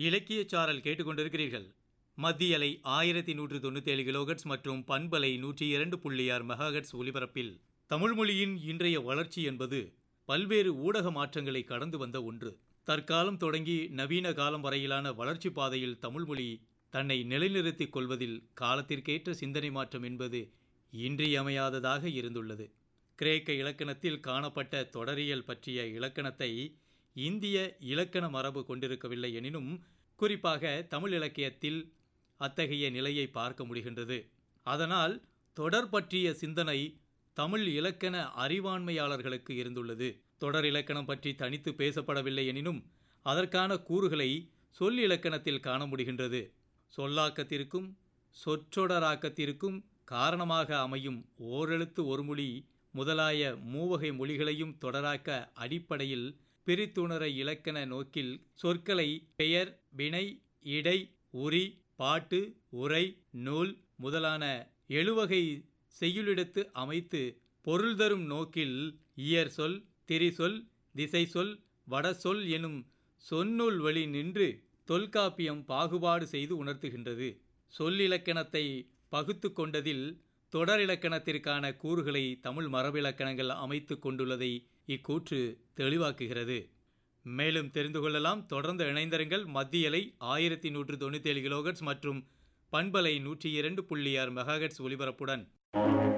இலக்கியச் சாரல் கேட்டுக்கொண்டிருக்கிறீர்கள் மத்திய அலை ஆயிரத்தி நூற்று தொண்ணூற்றி ஏழு கிலோகட்ஸ் மற்றும் பண்பலை நூற்றி இரண்டு புள்ளி ஆறு மெகாஹெட்ஸ் ஒலிபரப்பில் தமிழ் மொழியின் இன்றைய வளர்ச்சி என்பது பல்வேறு ஊடக மாற்றங்களை கடந்து வந்த ஒன்று தற்காலம் தொடங்கி நவீன காலம் வரையிலான வளர்ச்சி பாதையில் தமிழ்மொழி தன்னை நிலைநிறுத்திக் கொள்வதில் காலத்திற்கேற்ற சிந்தனை மாற்றம் என்பது இன்றியமையாததாக இருந்துள்ளது கிரேக்க இலக்கணத்தில் காணப்பட்ட தொடரியல் பற்றிய இலக்கணத்தை இந்திய இலக்கண மரபு கொண்டிருக்கவில்லை எனினும் குறிப்பாக தமிழ் இலக்கியத்தில் அத்தகைய நிலையை பார்க்க முடிகின்றது அதனால் தொடர் பற்றிய சிந்தனை தமிழ் இலக்கண அறிவாண்மையாளர்களுக்கு இருந்துள்ளது தொடர் இலக்கணம் பற்றி தனித்து பேசப்படவில்லை எனினும் அதற்கான கூறுகளை சொல் இலக்கணத்தில் காண முடிகின்றது சொல்லாக்கத்திற்கும் சொற்றொடராக்கத்திற்கும் காரணமாக அமையும் ஓரெழுத்து ஒரு மொழி முதலாய மூவகை மொழிகளையும் தொடராக்க அடிப்படையில் பிரித்துணர இலக்கண நோக்கில் சொற்களை பெயர் வினை இடை உரி பாட்டு உரை நூல் முதலான எழுவகை செய்யுளிடத்து அமைத்து பொருள் தரும் நோக்கில் இயற் சொல் திரிசொல் திசை சொல் வடசொல் எனும் சொன்னூல் வழி நின்று தொல்காப்பியம் பாகுபாடு செய்து உணர்த்துகின்றது சொல்லிலக்கணத்தை பகுத்து கொண்டதில் தொடர் இலக்கணத்திற்கான கூறுகளை தமிழ் மரபிலக்கணங்கள் அமைத்து கொண்டுள்ளதை இக்கூற்று தெளிவாக்குகிறது மேலும் தெரிந்து கொள்ளலாம் தொடர்ந்து இணைந்திருங்கள் மத்தியலை ஆயிரத்தி நூற்று தொண்ணூற்றி ஏழு கிலோகட்ஸ் மற்றும் பண்பலை நூற்றி இரண்டு புள்ளி ஆறு மெகாஹெட்ஸ் ஒலிபரப்புடன்